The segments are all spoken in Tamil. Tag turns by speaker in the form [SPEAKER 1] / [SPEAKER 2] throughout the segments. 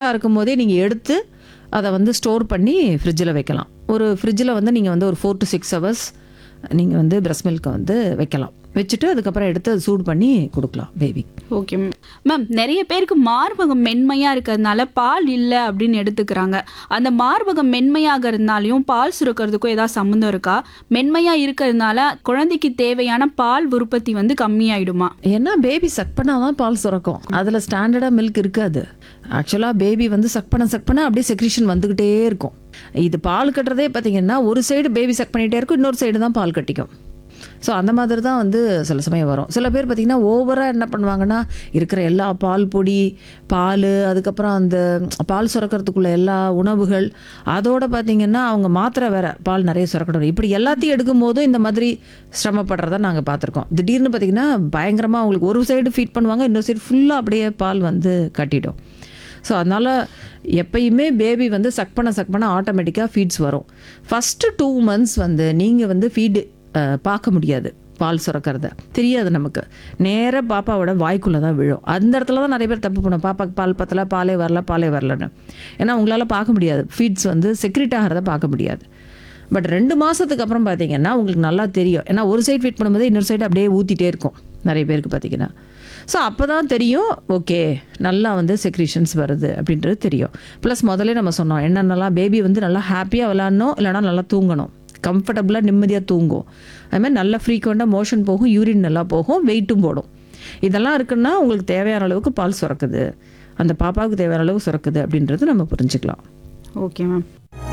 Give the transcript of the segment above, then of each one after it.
[SPEAKER 1] புதுசாக இருக்கும் போதே நீங்கள் எடுத்து அதை வந்து ஸ்டோர் பண்ணி ஃப்ரிட்ஜில் வைக்கலாம் ஒரு ஃப்ரிட்ஜில் வந்து நீங்கள் வந்து ஒரு ஃபோர் டு சிக்ஸ் ஹவர்ஸ் நீங்கள் வந்து பிரஸ் மில்க்கை வந்து வைக்கலாம் வச்சுட்டு அதுக்கப்புறம் எடுத்து அது சூடு பண்ணி கொடுக்கலாம் பேபி
[SPEAKER 2] ஓகே மேம் மேம் நிறைய பேருக்கு மார்பகம் மென்மையா இருக்கிறதுனால பால் இல்லை அப்படின்னு எடுத்துக்கிறாங்க அந்த மார்பகம் மென்மையாகிறதுனாலையும் பால் சுரக்கிறதுக்கும் ஏதாவது சம்மந்தம் இருக்கா மென்மையா இருக்கிறதுனால குழந்தைக்கு தேவையான பால் உற்பத்தி வந்து கம்மியாயிடுமா
[SPEAKER 1] ஏன்னா பேபி சக் பண்ணாதான் பால் சுரக்கும் அதில் ஸ்டாண்டர்டாக மில்க் இருக்காது ஆக்சுவலாக பேபி வந்து சக் பண்ண சக் பண்ண அப்படியே செக்ரீஷன் வந்துக்கிட்டே இருக்கும் இது பால் கட்டுறதே பார்த்தீங்கன்னா ஒரு சைடு பேபி சக் பண்ணிகிட்டே இருக்கும் இன்னொரு சைடு தான் பால் கட்டிக்கும் ஸோ அந்த மாதிரி தான் வந்து சில சமயம் வரும் சில பேர் பார்த்திங்கன்னா ஓவராக என்ன பண்ணுவாங்கன்னா இருக்கிற எல்லா பால் பொடி பால் அதுக்கப்புறம் அந்த பால் சுரக்கிறதுக்குள்ள எல்லா உணவுகள் அதோட பார்த்திங்கன்னா அவங்க மாத்திரை வேற பால் நிறைய சுரக்கணும் இப்படி எல்லாத்தையும் எடுக்கும் போதும் இந்த மாதிரி சிரமப்படுறத நாங்கள் பார்த்துருக்கோம் திடீர்னு பார்த்திங்கன்னா பயங்கரமாக அவங்களுக்கு ஒரு சைடு ஃபீட் பண்ணுவாங்க இன்னொரு சைடு ஃபுல்லாக அப்படியே பால் வந்து கட்டிடும் ஸோ அதனால் எப்பயுமே பேபி வந்து சக் பண்ண சக் பண்ண ஆட்டோமேட்டிக்காக ஃபீட்ஸ் வரும் ஃபஸ்ட்டு டூ மந்த்ஸ் வந்து நீங்கள் வந்து ஃபீடு பார்க்க முடியாது பால் சுரக்கிறத தெரியாது நமக்கு நேராக பாப்பாவோட வாய்க்குள்ளே தான் விழும் அந்த இடத்துல தான் நிறைய பேர் தப்பு பண்ணும் பாப்பாக்கு பால் பத்தல பாலே வரல பாலே வரலன்னு ஏன்னா உங்களால் பார்க்க முடியாது ஃபீட்ஸ் வந்து செக்ரிட் ஆகிறத பார்க்க முடியாது பட் ரெண்டு மாதத்துக்கு அப்புறம் பார்த்தீங்கன்னா உங்களுக்கு நல்லா தெரியும் ஏன்னா ஒரு சைடு ஃபீட் பண்ணும்போது இன்னொரு சைடு அப்படியே ஊற்றிட்டே இருக்கும் நிறைய பேருக்கு பார்த்தீங்கன்னா ஸோ அப்போ தான் தெரியும் ஓகே நல்லா வந்து செக்ரீஷன்ஸ் வருது அப்படின்றது தெரியும் ப்ளஸ் முதல்ல நம்ம சொன்னோம் என்னென்னலாம் பேபி வந்து நல்லா ஹாப்பியாக விளாட்ணும் இல்லைனா நல்லா தூங்கணும் கம்ஃபர்டபுளாக நிம்மதியாக தூங்கும் அது மாதிரி நல்லா ஃப்ரீக்வெண்ட்டாக மோஷன் போகும் யூரின் நல்லா போகும் வெயிட்டும் போடும் இதெல்லாம் இருக்குன்னா உங்களுக்கு தேவையான அளவுக்கு பால் சுரக்குது அந்த பாப்பாவுக்கு தேவையான அளவுக்கு சுரக்குது அப்படின்றது நம்ம புரிஞ்சுக்கலாம்
[SPEAKER 2] ஓகே மேம்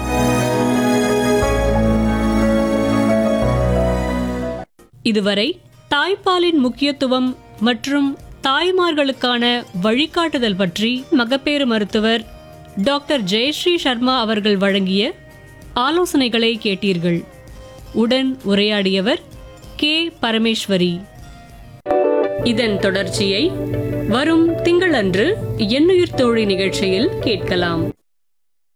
[SPEAKER 3] இதுவரை தாய்ப்பாலின் முக்கியத்துவம் மற்றும் தாய்மார்களுக்கான வழிகாட்டுதல் பற்றி மகப்பேறு மருத்துவர் டாக்டர் ஜெயஸ்ரீ சர்மா அவர்கள் வழங்கிய ஆலோசனைகளை கேட்டீர்கள் உடன் உரையாடியவர் கே பரமேஸ்வரி இதன் தொடர்ச்சியை வரும் திங்களன்று எண்ணுயிர் தோழி நிகழ்ச்சியில் கேட்கலாம்